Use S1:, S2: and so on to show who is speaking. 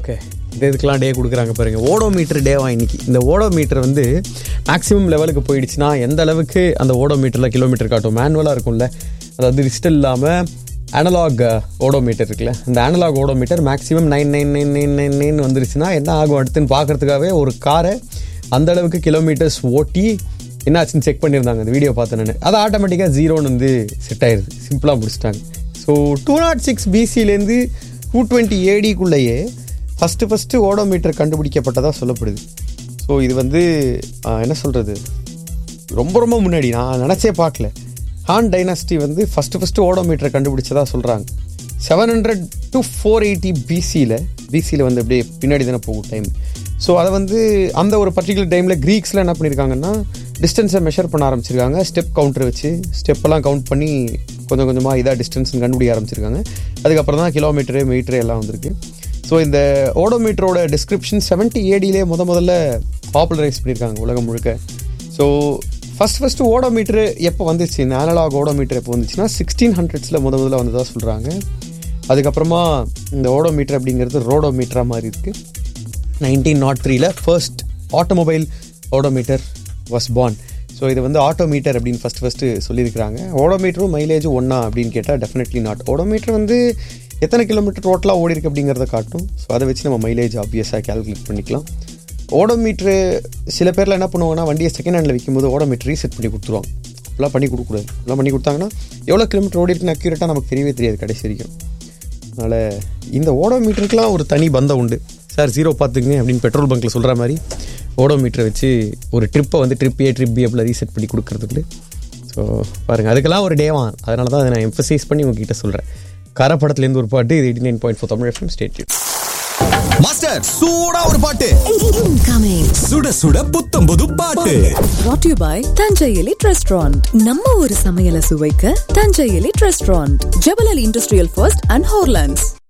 S1: Okay இது இதுக்கெலாம் டே கொடுக்குறாங்க பாருங்க ஓடோ மீட்டர் டேவா இன்னைக்கு இந்த ஓடோ மீட்டர் வந்து மேக்ஸிமம் லெவலுக்கு போயிடுச்சுன்னா எந்த அளவுக்கு அந்த ஓடோ மீட்டரில் கிலோமீட்டர் காட்டும் மேனுவலாக இருக்கும்ல அதாவது டிஜிட்டல் இல்லாமல் அனலாக் ஓடோமீட்டர் இருக்குல்ல இந்த analog odometer maximum nine nine nine nine nine nine வந்துருச்சுன்னா என்ன ஆகும் அடுத்துன்னு பார்க்கறதுக்காகவே ஒரு காரை அந்த அளவுக்கு கிலோமீட்டர்ஸ் ஓட்டி என்னாச்சுன்னு செக் பண்ணியிருந்தாங்க அந்த வீடியோ பார்த்தேன் நான் அது ஆட்டோமேட்டிக்காக ஜீரோன்னு வந்து செட் ஆயிடுது சிம்பிளாக முடிச்சிட்டாங்க ஸோ டூ நாட் சிக்ஸ் பிசிலேருந்து டூ டுவெண்ட்டி ஏடிக்குள்ளேயே ஃபஸ்ட்டு ஃபஸ்ட்டு ஓடோமீட்டர் கண்டுபிடிக்கப்பட்டதாக சொல்லப்படுது ஸோ இது வந்து ஆஹ், என்ன சொல்கிறது ரொம்ப ரொம்ப முன்னாடி நான் நினச்சே பார்க்கல ஹான் டைனாஸ்டி வந்து ஃபஸ்ட்டு ஃபஸ்ட்டு ஓடோமீட்டரை கண்டுபிடிச்சதா சொல்கிறாங்க seven hundred to four eighty பிசியில் பிசியில் வந்து அப்படியே பின்னாடி தானே போகும் டைம் ஸோ அதை வந்து அந்த ஒரு பர்டிகுலர் டைமில் க்ரீக்ஸில் என்ன பண்ணியிருக்காங்கன்னா டிஸ்டன்ஸை மெஷர் பண்ண ஆரம்பிச்சிருக்காங்க ஸ்டெப் கவுண்டர் வச்சு ஸ்டெப்பெல்லாம் கவுண்ட் பண்ணி கொஞ்சம் கொஞ்சமாக இதாக டிஸ்டன்ஸ் கண்டுபிடிக்க ஆரம்பிச்சிருக்காங்க அதுக்கப்புறம் தான் கிலோமீட்டரு மீட்டரு எல்லாம் வந்திருக்கு ஸோ இந்த ஓடோமீட்டரோட டிஸ்கிரிப்ஷன் செவன்ட்டி ஏடியிலே முத முதல்ல பாப்புலரைஸ் பண்ணியிருக்காங்க உலகம் முழுக்க ஸோ ஃபஸ்ட் ஃபஸ்ட்டு ஓடோமீட்டர் எப்போ வந்துச்சு இந்த அனலாக் ஓடோமீட்டர் எப்போ வந்துச்சுன்னா சிக்ஸ்டீன் ஹண்ட்ரட்ஸில் முத முதல்ல வந்ததாக சொல்கிறாங்க அதுக்கப்புறமா இந்த ஓடோமீட்டர் அப்படிங்கிறது ரோடோமீட்டராக மாதிரி இருக்குது நைன்டீன் நாட் த்ரீல first automobile odometer was born so இது வந்து ஆட்டோமீட்டர் அப்படின்னு ஃபஸ்ட் ஃபஸ்ட்டு சொல்லியிருக்கிறாங்க ஓடோமீட்டரும் மைலேஜும் ஒன்றா அப்படின்னு கேட்டால் டெஃபினெட்லி நாட் ஓடோமீட்டர் வந்து எத்தனை கிலோமீட்டர் டோட்டலாக ஓடி இருக்கு அப்படிங்கிறத காட்டும் ஸோ அதை வச்சு நம்ம மைலேஜ் ஆப்வியஸாக கால்குலேட் பண்ணிக்கலாம் ஓடோமீட்ரு சில பேரில் என்ன பண்ணுவாங்கன்னா வண்டியை செகண்ட் ஹேண்டில் விற்கும்போது ஓடோமீட்டர் ரீசெட் பண்ணி கொடுத்துருவாங்க இப்பெல்லாம் பண்ணி கொடுக்கக்கூடாது இப்பெல்லாம் பண்ணி கொடுத்தாங்கன்னா எவ்வளோ கிலோமீட்டர் ஓடி இருக்குன்னு அக்யூரேட்டாக நமக்கு தெரியவே தெரியாது கடைசி வரைக்கும் அதனால் இந்த ஓடோமீட்டருக்குலாம் ஒரு தனி பந்தம் உண்டு சார் ஜீரோ பார்த்துக்குங்க அப்படின்னு பெட்ரோல் பங்க்கில் சொல்கிற மாதிரி ஓடோமீட்டரை வச்சு ஒரு ட்ரிப்பை வந்து ட்ரிப் ஏ ட்ரிப் பி அப்படிலாம் ரீசெட் பண்ணி கொடுக்கறதுக்கு ஸோ பாருங்கள் அதுக்கெல்லாம் ஒரு டேவான் அதனால தான் அதை நான் எம்ஃபசைஸ் பண்ணி உங்ககிட்ட சொல்கிறேன் கரப்படத்துலேருந்து ஒரு பாட்டு இது eighty nine point four Tamil FM state
S2: master சூடா ஒரு பாட்டு
S3: Incoming.
S2: சுட சுட புத்தம் புது பாட்டு
S3: Brought to you by Thanjai elite restaurant நம்ம ஒரு சமையலை சுவைக்க தஞ்சை எலிட் ரெஸ்டாரண்ட் ஜெபலல் இண்டஸ்ட்ரியல் ஃபர்ஸ்ட் அண்ட் ஹோர்லாண்ட்ஸ்